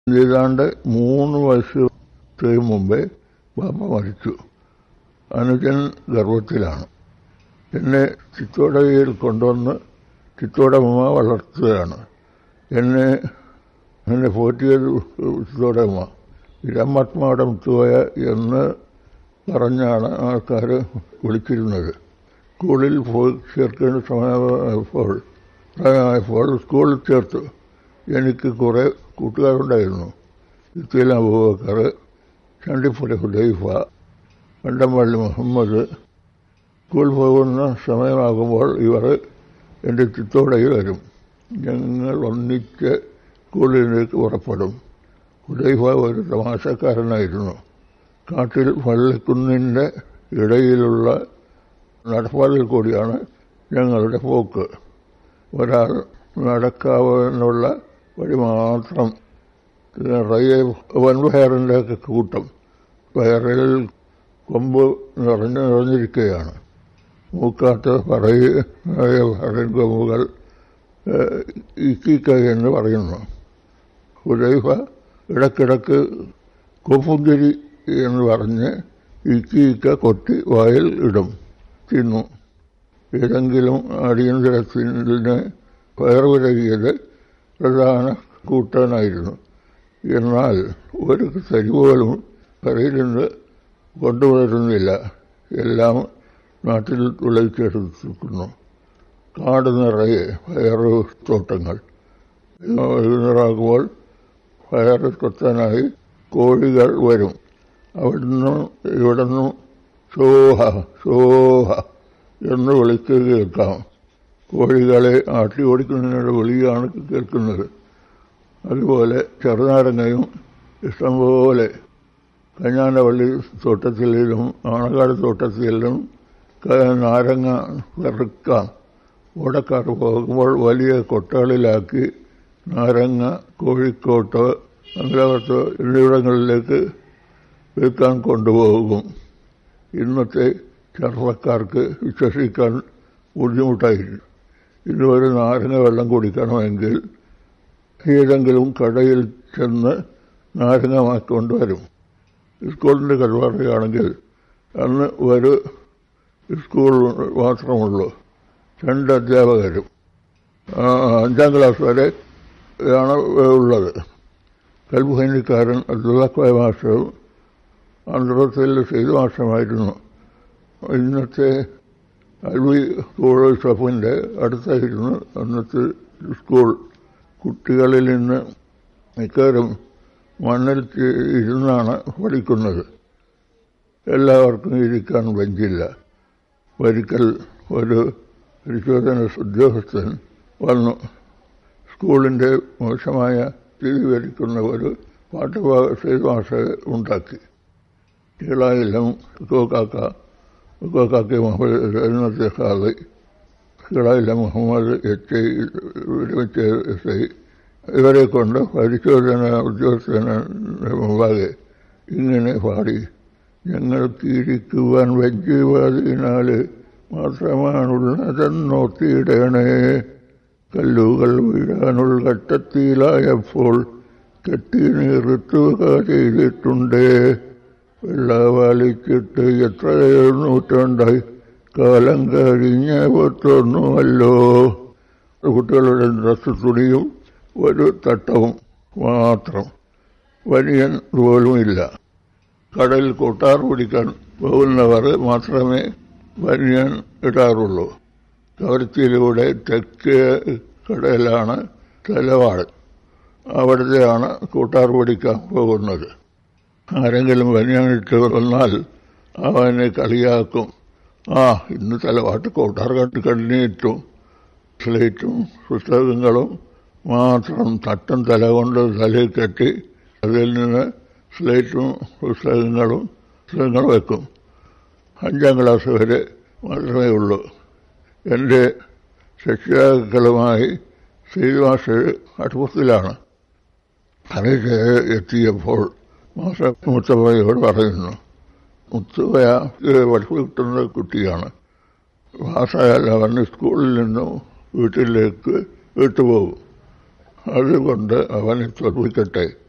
ഏതാണ്ട് മൂന്ന് വയസ്സ് മുമ്പേ ബാപ്പ മരിച്ചു അനുജൻ ഗർഭത്തിലാണ് എന്നെ ചിത്തോടയിൽ കൊണ്ടുവന്ന് ചിത്തോടമ്മ വളർത്തുകയാണ് എന്നെ എന്നെ പോറ്റിയത് ചിത്തോടമ്മ ഇരമ്മത്മാടം മുത്തുപോയ എന്ന് പറഞ്ഞാണ് ആൾക്കാർ വിളിച്ചിരുന്നത് സ്കൂളിൽ പോയി ചേർക്കേണ്ട സമയമായപ്പോൾ പ്രായമായപ്പോൾ സ്കൂളിൽ ചേർത്തു എനിക്ക് കുറേ കൂട്ടുകാരുണ്ടായിരുന്നു ഇത്തിയിൽ അബൂബക്കർ ചണ്ടിപ്പുര ഹുദൈഫ കണ്ടമ്പള്ളി മുഹമ്മദ് സ്കൂൾ പോകുന്ന സമയമാകുമ്പോൾ ഇവർ എൻ്റെ ചിത്തോടയിൽ വരും ഞങ്ങൾ ഒന്നിച്ച് സ്കൂളിലേക്ക് പുറപ്പെടും ഹുദൈഫ ഒരു തമാശക്കാരനായിരുന്നു കാട്ടിൽ വള്ളിക്കുന്നിൻ്റെ ഇടയിലുള്ള നടപ്പാതിൽ കൂടിയാണ് ഞങ്ങളുടെ പോക്ക് ഒരാൾ നടക്കാവുന്നുള്ള വഴി മാത്രം നിറയെ വൻപയറിൻ്റെ ഒക്കെ കൂട്ടം പയറിൽ കൊമ്പ് നിറഞ്ഞു നിറഞ്ഞിരിക്കുകയാണ് മൂക്കാത്ത പറയ കൊമ്പുകൾ ഇക്കിക്ക എന്ന് പറയുന്നു ഹുദൈഫ ഇടക്കിടക്ക് കൊപ്പുന്തിരി എന്ന് പറഞ്ഞ് ഇക്കിക്ക കൊട്ടി വായിൽ ഇടും തിന്നു ഏതെങ്കിലും അടിയന്തരത്തിന് പയറുവിലകിയത് പ്രധാന കൂട്ടാനായിരുന്നു എന്നാൽ ഒരു തരി പോലും കരയിൽ നിന്ന് കൊണ്ടുവരുന്നില്ല എല്ലാം നാട്ടിൽ വിളയിച്ചെടുത്തിരിക്കുന്നു കാട് നിറയെ പയറ് തോട്ടങ്ങൾ വൈകുന്നേരമാകുമ്പോൾ പയറ് കൊത്താനായി കോഴികൾ വരും അവിടുന്ന് ഇവിടുന്ന് ഷോഹ ഷോഹ എന്ന് വിളിക്കുക കേൾക്കാം കോഴികളെ ആട്ടി ഓടിക്കുന്നതിനുള്ള വിളിയാണ് കേൾക്കുന്നത് അതുപോലെ ചെറുനാരങ്ങയും ഇഷ്ടംപോലെ കഞ്ഞാണ്ടവള്ളി തോട്ടത്തിലും ആണക്കാട് തോട്ടത്തിലും നാരങ്ങ പെറുക്കാം ഓടക്കാർ പോകുമ്പോൾ വലിയ കൊട്ടകളിലാക്കി നാരങ്ങ കോഴിക്കോട്ട് മംഗലാപുരത്ത് എന്നിവിടങ്ങളിലേക്ക് വിൽക്കാൻ കൊണ്ടുപോകും ഇന്നത്തെ ചെറുപ്പക്കാർക്ക് വിശ്വസിക്കാൻ ബുദ്ധിമുട്ടായിരിക്കും ഇന്ന് ഒരു നാരങ്ങ വെള്ളം കുടിക്കണമെങ്കിൽ ഏതെങ്കിലും കടയിൽ ചെന്ന് നാരങ്ങ വാങ്ങിക്കൊണ്ടുവരും സ്കൂളിൻ്റെ കഥ പറയുകയാണെങ്കിൽ അന്ന് ഒരു സ്കൂൾ മാത്രമുള്ളൂ രണ്ട് അധ്യാപകരും അഞ്ചാം ക്ലാസ് വരെ ആണ് ഉള്ളത് കൽബുഹൈനിക്കാരൻ അബ്ദുള്ളക്കോയ മാസ്റ്ററും അന്തർത്തിൽ സെയ്ത് മാസ്റ്ററുമായിരുന്നു ഇന്നത്തെ അൽവി സ്കൂൾ ഷഫിൻ്റെ അടുത്തായിരുന്നു അന്നത്തെ സ്കൂൾ കുട്ടികളിൽ നിന്ന് മിക്കവരും മണ്ണിൽ ഇരുന്നാണ് പഠിക്കുന്നത് എല്ലാവർക്കും ഇരിക്കാൻ ബെഞ്ചില്ല ഒരിക്കൽ ഒരു പരിശോധന ഉദ്യോഗസ്ഥൻ വന്നു സ്കൂളിൻ്റെ മോശമായ സ്ഥിതി വരിക്കുന്ന ഒരു പാട്ട് ഭാഷ ഉണ്ടാക്കി കീളായിലും കോക്കാക്ക കോക്കാക്കി മുഹമ്മദ് ഇന്നത്തെ ഖാദി കീളായിലെ മുഹമ്മദ് എച്ച് ഒരുമിച്ച് എസ് ഐ ഇവരെ കൊണ്ട് പരിശോധന ഉദ്യോഗസ്ഥന് മുമ്പാകെ ഇങ്ങനെ പാടി ഞങ്ങൾക്ക് ഇരിക്കുവാൻ വെഞ്ച് പതിനാല് മാത്രമാണുള്ളതെന്നോത്തിയിടണേ കല്ലുകൾ വീഴാനുള്ള ഘട്ടത്തിലായപ്പോൾ കെട്ടി നിർത്തുക ചെയ്തിട്ടുണ്ട് വെള്ളവാലിച്ചിട്ട് എത്രയോ നൂറ്റാണ്ടായി കാലം കഴിഞ്ഞ പത്തൊന്നുമല്ലോ കുട്ടികളുടെ ഡ്രസ് തുണിയും ഒരു തട്ടവും മാത്രം വനിയൻ പോലുമില്ല കടലിൽ കൊട്ടാർ പിടിക്കാൻ പോകുന്നവർ മാത്രമേ വനിയൻ ഇടാറുള്ളൂ കവരത്തിയിലൂടെ തെക്ക് കടയിലാണ് തലവാട് അവിടുത്തെയാണ് കൂട്ടാർ പിടിക്കാൻ പോകുന്നത് ആരെങ്കിലും വനിയനിട്ട് വന്നാൽ അവനെ കളിയാക്കും ആ ഇന്ന് തലവാട്ട് കോട്ടാർ കണ്ട് കണ്ണിയിട്ടും സ്ലേറ്റും പുസ്തകങ്ങളും മാത്രം തട്ടും തല കൊണ്ട് തലയിൽ കെട്ടി അതിൽ നിന്ന് സ്ലേറ്റും പുസ്തകങ്ങളും പുസ്തകങ്ങൾ വെക്കും അഞ്ചാം ക്ലാസ് വരെ മാത്രമേ ഉള്ളൂ എൻ്റെ രക്ഷിതാക്കളുമായി ശ്രീനിവാസ് അടുപ്പത്തിലാണ് അതിന് എത്തിയപ്പോൾ മാസ മുത്തമ്മയോട് പറയുന്നു മുത്തുവയ പഠിപ്പിക്കുന്ന കുട്ടിയാണ് പാസ്സായാൽ അവന് സ്കൂളിൽ നിന്നും വീട്ടിലേക്ക് വിട്ടുപോകും അതുകൊണ്ട് അവനെ തോൽപ്പിക്കട്ടെ